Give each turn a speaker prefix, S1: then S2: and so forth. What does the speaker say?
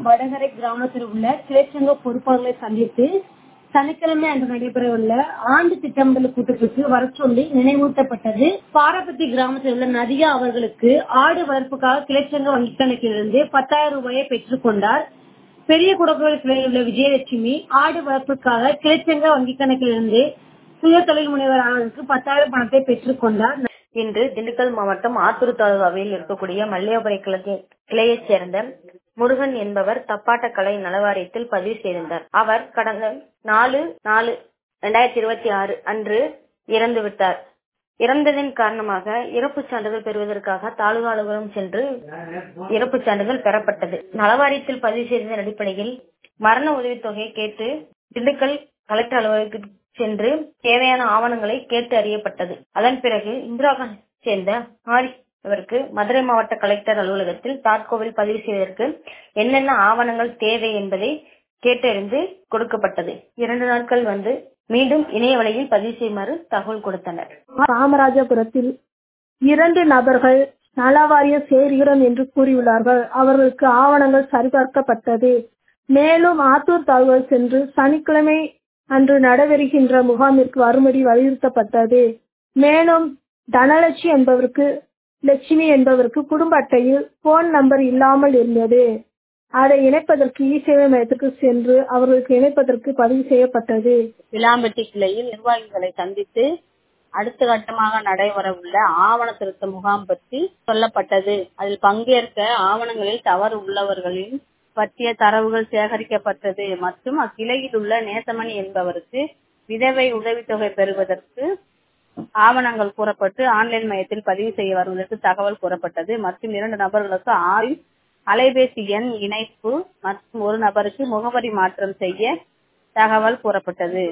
S1: வடகரை கிராமத்தில் உள்ள கிளைச்சங்க பொறுப்பாளர்களை சந்தித்து சனிக்கிழமை அன்று நடைபெறவுள்ள ஆண்டு திட்டமிடல் கூட்டத்திற்கு வரச் சொல்லி நினைவூட்டப்பட்டது பாரபத்தி கிராமத்தில் உள்ள நதியா அவர்களுக்கு ஆடு வளர்ப்புக்காக கிளைச்சங்க வங்கிக் கணக்கிலிருந்து பத்தாயிரம் ரூபாயை பெற்றுக் கொண்டார் பெரிய குடக்கோவில் கிளையில் உள்ள விஜயலட்சுமி ஆடு வளர்ப்புக்காக கிளைச்சங்க வங்கிக் கணக்கிலிருந்து சுய தொழில் முனைவர் ஆனதுக்கு பத்தாயிரம் பணத்தை பெற்றுக் கொண்டார்
S2: இன்று திண்டுக்கல் மாவட்டம் ஆத்தூர் தாலுகாவில் இருக்கக்கூடிய மல்லியாபுரை கிளை- கிளையைச் சேர்ந்த முருகன் என்பவர் தப்பாட்ட கலை நலவாரியத்தில் பதிவு செய்திருந்தார் அவர் கடந்த நாலு நாலு இரண்டாயிரத்தி இருபத்தி ஆறு அன்று இறந்து விட்டார் இறந்ததன் காரணமாக இறப்புச் சான்றிதழ் பெறுவதற்காக தாலுகா அலுவலகம் சென்று இறப்புச் சான்றிதழ் பெறப்பட்டது நலவாரியத்தில் பதிவு செய்ததன் அடிப்படையில் மரண உதவித்தொகை கேட்டு திண்டுக்கல் கலெக்டர் அலுவலகத்திற்கு சென்று தேவையான ஆவணங்களை கேட்டு அறியப்பட்டது அதன் பிறகு இந்திரா காந்தி சேர்ந்த ஹாரிஸ் அவருக்கு மதுரை மாவட்ட கலெக்டர் அலுவலகத்தில் தாட்கோவில் பதிவு செய்வதற்கு என்னென்ன ஆவணங்கள் தேவை என்பதை கேட்டறிந்து கொடுக்கப்பட்டது இரண்டு நாட்கள் வந்து மீண்டும் இணைய வழியில் பதிவு செய்யுமாறு தகவல் கொடுத்தனர்
S1: ராமராஜபுரத்தில் இரண்டு நபர்கள் நலவாரியம் சேர்கிறோம் என்று கூறியுள்ளார்கள் அவர்களுக்கு ஆவணங்கள் சரிபார்க்கப்பட்டது மேலும் ஆத்தூர் தாழ்வால் சென்று சனிக்கிழமை அன்று நடைபெறுகின்ற முகாமிற்கு வரும்படி வலியுறுத்தப்பட்டது மேலும் தனலட்சுமி என்பவருக்கு லட்சுமி என்பவருக்கு குடும்ப அட்டையில் போன் நம்பர் இல்லாமல் இருந்தது அதை இணைப்பதற்கு இ சேவை மையத்துக்கு சென்று அவர்களுக்கு இணைப்பதற்கு பதிவு செய்யப்பட்டது
S3: விளாம்பட்டி கிளையில் நிர்வாகிகளை சந்தித்து அடுத்த கட்டமாக நடைபெறவுள்ள ஆவண திருத்த முகாம் பற்றி சொல்லப்பட்டது அதில் பங்கேற்க ஆவணங்களில் தவறு உள்ளவர்களின் பற்றிய தரவுகள் சேகரிக்கப்பட்டது மற்றும் அக்கிளையில் உள்ள நேசமணி என்பவருக்கு விதவை உதவித்தொகை பெறுவதற்கு ஆவணங்கள் கூறப்பட்டு ஆன்லைன் மையத்தில் பதிவு செய்ய வருவதற்கு தகவல் கூறப்பட்டது மற்றும் இரண்டு நபர்களுக்கு ஆறில் அலைபேசி எண் இணைப்பு மற்றும் ஒரு நபருக்கு முகவரி மாற்றம் செய்ய தகவல் கூறப்பட்டது